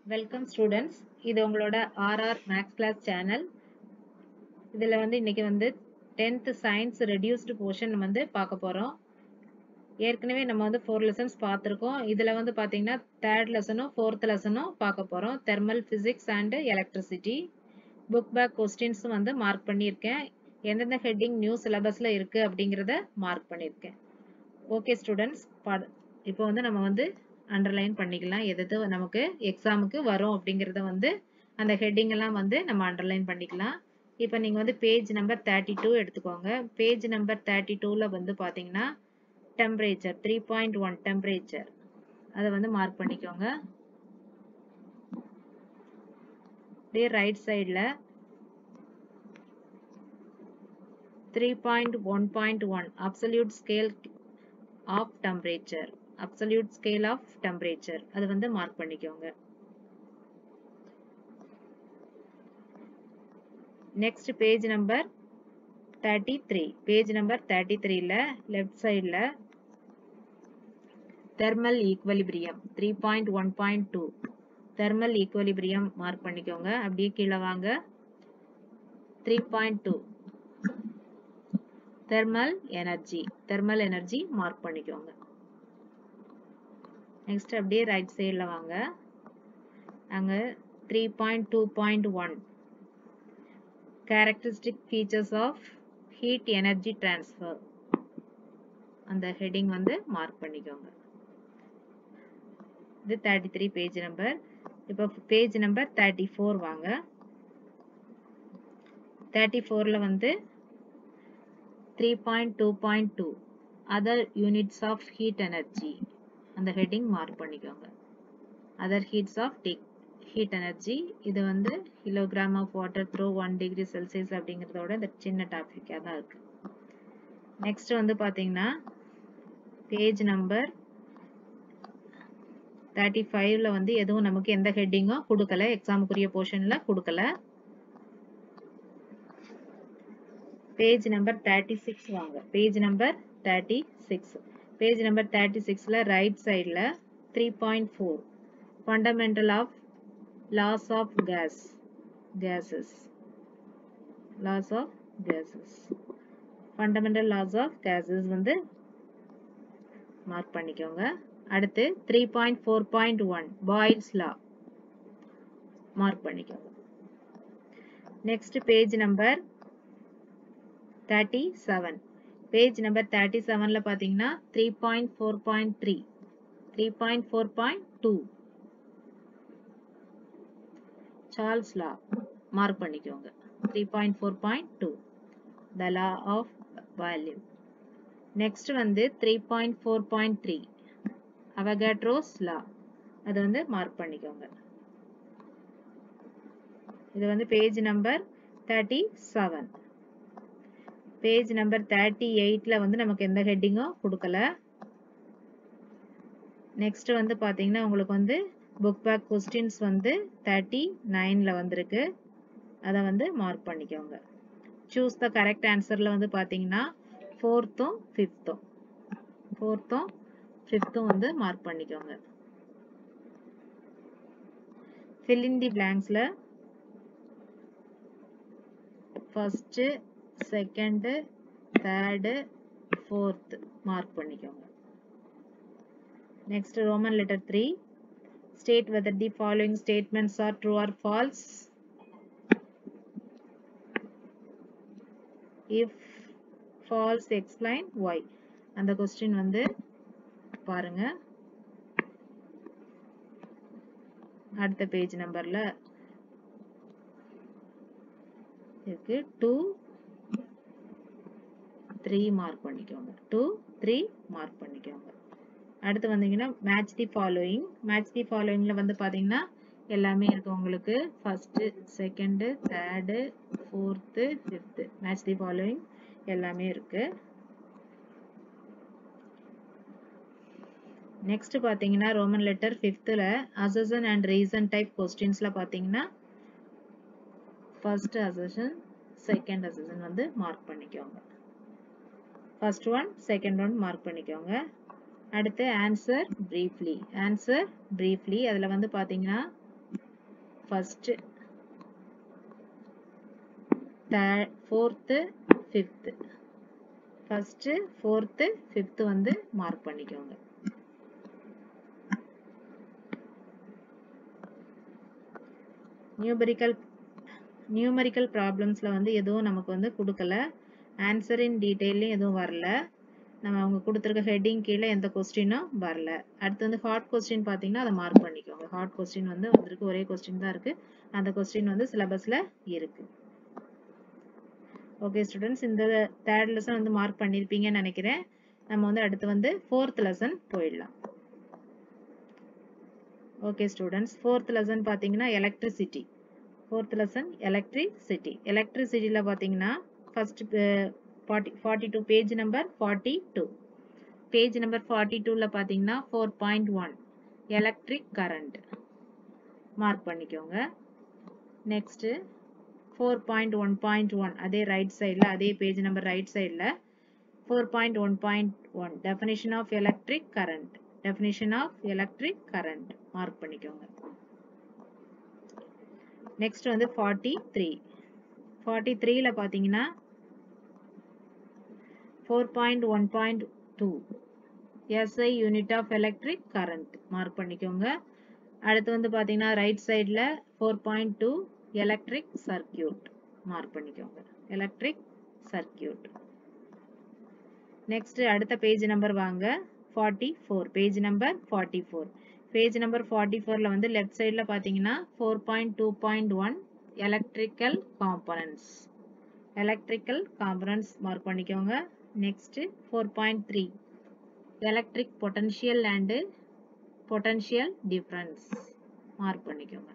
welcome students இது உங்களோட RR maths class channel இதில் வந்து இன்னைக்கு வந்து டென்த்து சயின்ஸ் ரெடியூஸ்டு போர்ஷன் வந்து பார்க்க போகிறோம் ஏற்கனவே நம்ம வந்து ஃபோர் லெசன்ஸ் பார்த்துருக்கோம் இதில் வந்து பார்த்தீங்கன்னா தேர்ட் லெசனும் ஃபோர்த் லெசனும் பார்க்க போகிறோம் thermal physics and electricity book back கொஸ்டின்ஸும் வந்து மார்க் பண்ணியிருக்கேன் எந்தெந்த ஹெட்டிங் நியூ சிலபஸில் இருக்குது அப்படிங்கிறத மார்க் பண்ணியிருக்கேன் ஓகே ஸ்டூடெண்ட்ஸ் பாட இப்போ வந்து நம்ம வந்து அண்டர்லைன் பண்ணிக்கலாம் எது எது நமக்கு எக்ஸாமுக்கு வரும் அப்படிங்கிறத வந்து அந்த ஹெட்டிங் எல்லாம் வந்து நம்ம அண்டர்லைன் பண்ணிக்கலாம் இப்போ நீங்கள் வந்து பேஜ் நம்பர் தேர்ட்டி டூ எடுத்துக்கோங்க பேஜ் நம்பர் தேர்ட்டி டூவில் வந்து பார்த்தீங்கன்னா temperature three point one temperature அதை வந்து மார்க் பண்ணிக்கோங்க அப்படியே ரைட் சைடில் three point one point one absolute scale of temperature absolute scale of temperature அது வந்து மார்க் பண்ணிக்கோங்க next page number thirty three page number thirty த்ரீல லெஃப்ட் சைடில் thermal equilibrium three point one point two thermal equilibrium mark பண்ணிக்கோங்க அப்படியே கீழே வாங்க three point two thermal energy thermal energy mark பண்ணிக்கோங்க நெக்ஸ்ட் அப்படியே ரைட் சைடில் வாங்க அங்கே three point two point one characteristic features of heat energy transfer அந்த ஹெட்டிங் வந்து மார்க் பண்ணிக்கோங்க இது தேர்ட்டி த்ரீ பேஜ் நம்பர் இப்போ பேஜ் நம்பர் தேர்ட்டி ஃபோர் வாங்க தேர்ட்டி ஃபோரில் வந்து three point two point two other units of heat energy அந்த heading mark பண்ணிக்கோங்க அதர் ஹீட்ஸ் ஆஃப் டிக் ஹீட் எனர்ஜி இது வந்து kilogram of water through one degree Celsius அப்படிங்கிறதோட இந்த சின்ன டாபிக்காக தான் இருக்கு நெக்ஸ்ட் வந்து பார்த்தீங்கன்னா பேஜ் நம்பர் தேர்ட்டி ஃபைவ்ல வந்து எதுவும் நமக்கு எந்த ஹெட்டிங்கும் கொடுக்கல எக்ஸாமுக்குரிய போர்ஷன்ல கொடுக்கல பேஜ் நம்பர் தேர்ட்டி சிக்ஸ் வாங்க page number thirty six page number thirty சிக்ஸில் ரைட் சைடில் three point four fundamental of laws of gas gases laws of gases fundamental laws of gases வந்து மார்க் பண்ணிக்கோங்க அடுத்து three point four point one Boyle's law mark பண்ணிக்கோங்க next page number thirty seven page number thirty செவனில் பார்த்தீங்கன்னா three point four point three three point four point two Charles லா mark பண்ணிக்கோங்க three point four point two the law of value next வந்து three point four point three Avogadro's law அது வந்து mark பண்ணிக்கோங்க இது வந்து page number thirty seven page number thirty எயிட்ல வந்து நமக்கு எந்த ஹெட்டிங்கும் கொடுக்கல நெக்ஸ்ட் வந்து பார்த்தீங்கன்னா உங்களுக்கு வந்து புக் பேக் கொஸ்டின்ஸ் வந்து தேர்ட்டி நைன்ல வந்திருக்கு அதை வந்து மார்க் பண்ணிக்கோங்க சூஸ் த கரெக்ட் ஆன்சர்ல வந்து பார்த்தீங்கன்னா ஃபோர்த்தும் ஃபிஃப்த்தும் ஃபோர்த்தும் ஃபிஃப்த்தும் வந்து மார்க் பண்ணிக்கோங்க ஃபில் இன் தி பிளாங்க்ஸில் first second third fourth mark பண்ணிக்கோங்க next Roman letter three state whether the following statements are true or false if false explain why அந்த கொஸ்டின் வந்து பாருங்க அடுத்த பேஜ் நம்பர்ல இருக்கு டூ த்ரீ மார்க் பண்ணிக்கோங்க டூ த்ரீ மார்க் பண்ணிக்கோங்க அடுத்து வந்தீங்கன்னா match the following match the ஃபாலோயிங்கில் வந்து பார்த்தீங்கன்னா எல்லாமே இருக்கு உங்களுக்கு first second third fourth fifth match the following எல்லாமே இருக்கு நெக்ஸ்ட் பார்த்தீங்கன்னா ரோமன் லெட்டர் ஃபிஃப்த்தில் அசசன் அண்ட் ரீசன் டைப் கொஸ்டின்ஸில் பார்த்தீங்கன்னா ஃபர்ஸ்ட் அசஷன் செகண்ட் அசஷன் வந்து மார்க் பண்ணிக்கோங்க first one second one mark பண்ணிக்கோங்க அடுத்து ஆன்சர் பிரீஃப்லி ஆன்சர் பிரீஃப்லி அதில் வந்து பார்த்தீங்கன்னா first fourth fifth first fourth fifth வந்து மார்க் பண்ணிக்கோங்க நியூபரிக்கல் நியூமரிக்கல் ப்ராப்ளம்ஸ்ல வந்து எதுவும் நமக்கு வந்து கொடுக்கல ஆன்சர் இன் டீட்டெயிலையும் எதுவும் வரல நம்ம அவங்க கொடுத்துருக்க ஹெட்டிங் கீழே எந்த கொஸ்டினும் வரல அடுத்து வந்து ஹார்ட் கொஸ்டின் பார்த்தீங்கன்னா அதை மார்க் பண்ணிக்கோங்க ஹார்ட் கொஸ்டின் வந்து வந்திருக்கு ஒரே கொஸ்டின் தான் இருக்கு அந்த கொஸ்டின் வந்து சிலபஸ்ல இருக்கு ஓகே ஸ்டூடெண்ட்ஸ் இந்த தேர்ட் லெசன் வந்து மார்க் பண்ணியிருப்பீங்கன்னு நினைக்கிறேன் நம்ம வந்து அடுத்து வந்து ஃபோர்த் லெசன் போயிடலாம் ஓகே ஸ்டூடெண்ட்ஸ் ஃபோர்த் லெசன் பார்த்தீங்கன்னா எலக்ட்ரிசிட்டி ஃபோர்த் லெசன் எலக்ட்ரிசிட்டி எலக்ட்ரிசிட்டியில் பார்த்தீங்கன்னா first forty forty two page number forty two page number forty டூவில் பார்த்தீங்கன்னா four point one electric current mark பண்ணிக்கோங்க next four point one point one அதே right சைடில் அதே page number right சைடில் four point one point one definition of electric current definition of electric current mark பண்ணிக்கோங்க next வந்து forty three forty த்ரீல பார்த்தீங்கன்னா four point one point two SI unit of electric current mark பண்ணிக்கோங்க அடுத்து வந்து பார்த்தீங்கன்னா right சைடில் four point two electric circuit mark பண்ணிக்கோங்க எலக்ட்ரிக் சர்க்கியூட் நெக்ஸ்ட் அடுத்த பேஜ் நம்பர் வாங்க forty four page number forty four page number forty ஃபோரில் வந்து லெஃப்ட் சைடில் பார்த்தீங்கன்னா four point two point one electrical components electrical components mark பண்ணிக்கோங்க next four point three electric potential and potential difference mark பண்ணிக்கோங்க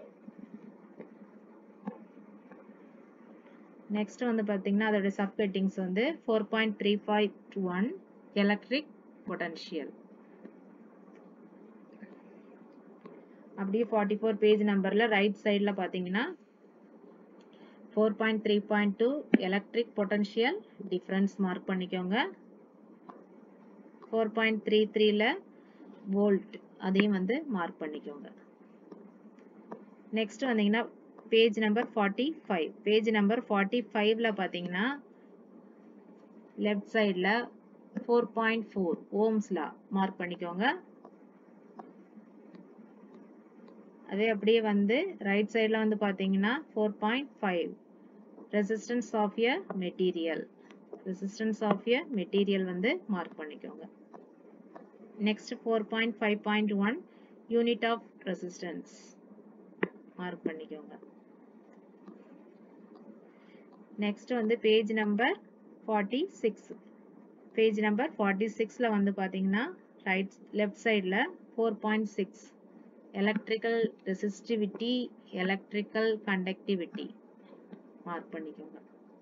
next வந்து பார்த்தீங்கன்னா அதோட sub headings வந்து four point three five one electric potential அப்படியே forty four page நம்பரில் right சைடில் பார்த்தீங்கன்னா four point three point two electric potential difference mark பண்ணிக்கோங்க four point three three volt அதையும் வந்து மார்க் பண்ணிக்கோங்க நெக்ஸ்ட் வந்தீங்கன்னா page number forty five page number forty ஃபைவ்ல பார்த்தீங்கன்னா லெஃப்ட் சைடில் four point four Ohm's law mark பண்ணிக்கோங்க அதே அப்படியே வந்து ரைட் சைடில் வந்து பார்த்தீங்கன்னா four point five resistance of a material resistance of a material வந்து மார்க் பண்ணிக்கோங்க next four point five point one unit of resistance mark பண்ணிக்கோங்க நெக்ஸ்ட் வந்து page number forty six page number forty சிக்ஸில் வந்து பார்த்தீங்கன்னா ரைட் லெஃப்ட் சைடில் four point six electrical resistivity electrical conductivity mark பண்ணிக்கோங்க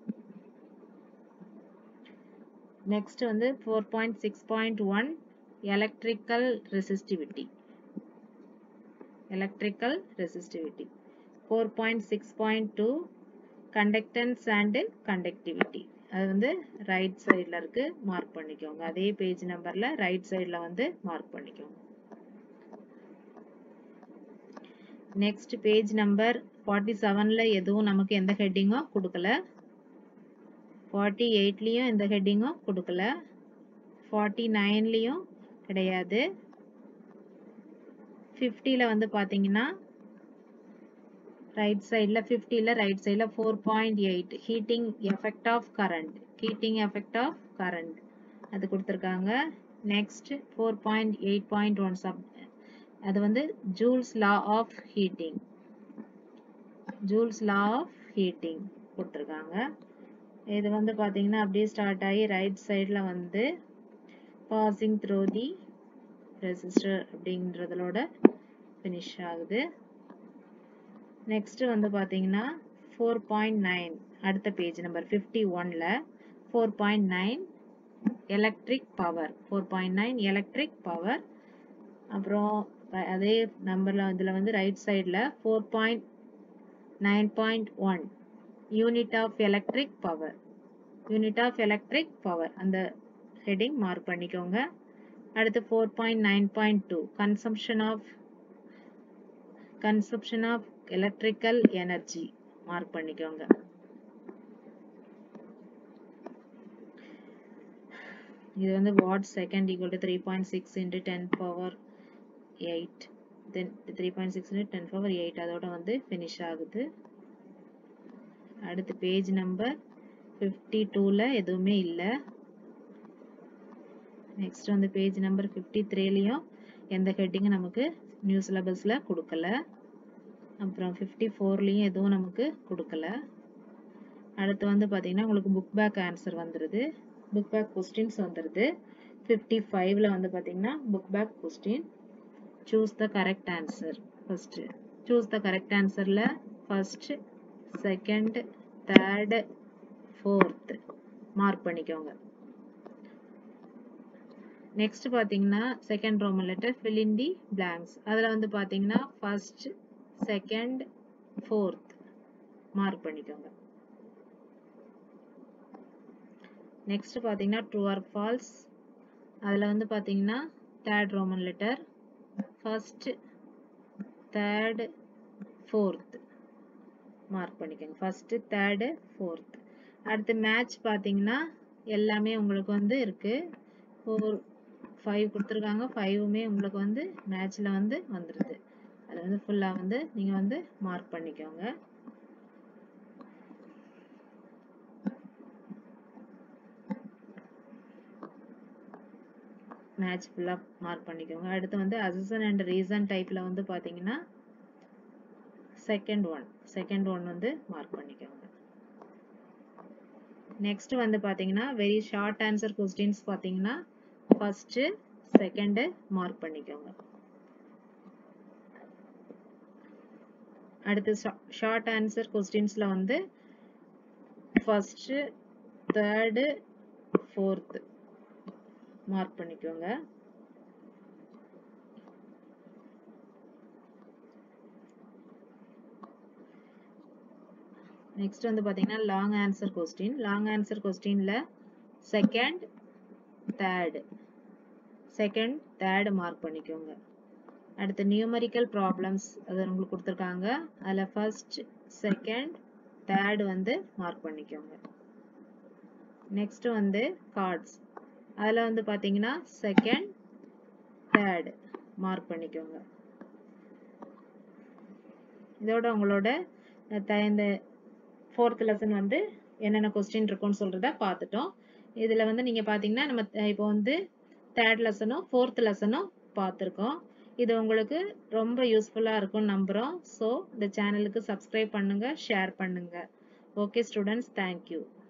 next வந்து four point six point one electrical resistivity electrical resistivity four point six point two conductance and conductivity அது வந்து right சைடில் இருக்கு மார்க் பண்ணிக்கோங்க அதே பேஜ் நம்பரில் ரைட் சைடில் வந்து மார்க் பண்ணிக்கோங்க நெக்ஸ்ட் பேஜ் நம்பர் ஃபார்ட்டி செவனில் எதுவும் நமக்கு எந்த ஹெட்டிங்கும் கொடுக்கல ஃபார்ட்டி எயிட்லேயும் எந்த ஹெட்டிங்கும் கொடுக்கல ஃபார்ட்டி நைன்லேயும் கிடையாது ஃபிஃப்டியில் வந்து பார்த்தீங்கன்னா ரைட் சைடில் ஃபிஃப்டியில் ரைட் சைடில் four point eight heating effect of current heating effect of current அது கொடுத்துருக்காங்க next four point eight point one sub அது வந்து Joule's law of heating Joule's law of heating கொடுத்துருக்காங்க இது வந்து பார்த்தீங்கன்னா அப்படியே ஸ்டார்ட் ஆகி ரைட் சைடில் வந்து பாசிங் த்ரூ தி ரெசிஸ்டர் அப்படின்றதோட ஃபினிஷ் ஆகுது நெக்ஸ்ட் வந்து பார்த்தீங்கன்னா ஃபோர் பாயிண்ட் நைன் அடுத்த பேஜ் நம்பர் ஃபிஃப்டி ஒனில் four point nine electric power four point nine electric power அப்புறம் அதே நம்பரில் இதில் வந்து ரைட் சைடில் four point nine point one unit of electric power unit of electric power அந்த ஹெட்டிங் மார்க் பண்ணிக்கோங்க அடுத்து four point nine point two consumption of consumption of electrical energy mark பண்ணிக்கோங்க இது வந்து watt second equal to three point six into ten power eight then three point six into ten power eight அதோட வந்து finish ஆகுது அடுத்து page number fifty டூவில் எதுவுமே இல்லை நெக்ஸ்ட் வந்து பேஜ் நம்பர் ஃபிஃப்டி த்ரீலையும் எந்த ஹெட்டிங்கும் நமக்கு நியூ சிலபஸில் கொடுக்கல அப்புறம் ஃபிஃப்டி ஃபோர்லேயும் எதுவும் நமக்கு கொடுக்கல அடுத்து வந்து பார்த்தீங்கன்னா உங்களுக்கு புக் பேக் ஆன்சர் வந்துடுது புக் பேக் கொஸ்டின்ஸ் வந்துடுது ஃபிஃப்டி ஃபைவ்ல வந்து பார்த்தீங்கன்னா book back question choose the correct answer first choose the correct ஆன்சரில் first second third fourth mark பண்ணிக்கோங்க நெக்ஸ்ட் பார்த்தீங்கன்னா second roman letter fill in the blanks அதில் வந்து பார்த்தீங்கன்னா ஃபர்ஸ்ட் செகண்ட் ஃபோர்த் மார்க் பண்ணிக்கோங்க நெக்ஸ்ட் பார்த்தீங்கன்னா ட்ரூ ஆர் ஃபால்ஸ் அதில் வந்து பார்த்தீங்கன்னா third roman letter first third fourth mark பண்ணிக்கோங்க ஃபர்ஸ்ட் தேர்டு ஃபோர்த் அடுத்து மேட்ச் பார்த்தீங்கன்னா எல்லாமே உங்களுக்கு வந்து இருக்கு ஃபோர் ஃபைவ் கொடுத்துருக்காங்க ஃபைவுமே உங்களுக்கு வந்து மேட்ச்சில் வந்து வந்துடுது அது வந்து ஃபுல்லாக வந்து நீங்கள் வந்து மார்க் பண்ணிக்கோங்க மேட்ச் ஃபுல்லாக மார்க் பண்ணிக்கோங்க அடுத்து வந்து அசன் அண்ட் ரீசன் டைப்பில் வந்து பார்த்தீங்கன்னா செகண்ட் ஒன் செகண்ட் ஒன் வந்து மார்க் பண்ணிக்கோங்க நெக்ஸ்ட் வந்து பார்த்தீங்கன்னா வெரி ஷார்ட் ஆன்சர் கொஸ்டின்ஸ் பார்த்தீங்கன்னா ஃபர்ஸ்ட் செகண்ட் மார்க் பண்ணிக்கோங்க அடுத்து ஷார்ட் ஆன்சர் கொஸ்டின்ஸ்ல வந்து ஃபர்ஸ்ட் தேர்டு ஃபோர்த் மார்க் பண்ணிக்கோங்க நெக்ஸ்ட் வந்து பாத்தீங்கன்னா long answer question long answer கொஸ்டின்ல second third second third mark பண்ணிக்கோங்க அடுத்து நியூமரிக்கல் ப்ராப்ளம்ஸ் அது உங்களுக்கு கொடுத்துருக்காங்க அதில் ஃபர்ஸ்ட் செகண்ட் தேர்டு வந்து மார்க் பண்ணிக்கோங்க நெக்ஸ்ட் வந்து கார்ட்ஸ் அதில் வந்து பார்த்தீங்கன்னா செகண்ட் தேர்டு மார்க் பண்ணிக்கோங்க இதோட உங்களோட இந்த ஃபோர்த் லெசன் வந்து என்னென்ன கொஸ்டின் இருக்கும்னு சொல்கிறத பார்த்துட்டோம் இதில் வந்து நீங்கள் பார்த்தீங்கன்னா நம்ம இப்போ வந்து தேர்ட் லெசனும் ஃபோர்த் லெசனும் பார்த்துருக்கோம் இது உங்களுக்கு ரொம்ப யூஸ்ஃபுல்லாக இருக்கும்னு நம்புகிறோம் ஸோ இந்த சேனலுக்கு சப்ஸ்கிரைப் பண்ணுங்கள் ஷேர் பண்ணுங்கள் ஓகே ஸ்டூடெண்ட்ஸ் தேங்க்யூ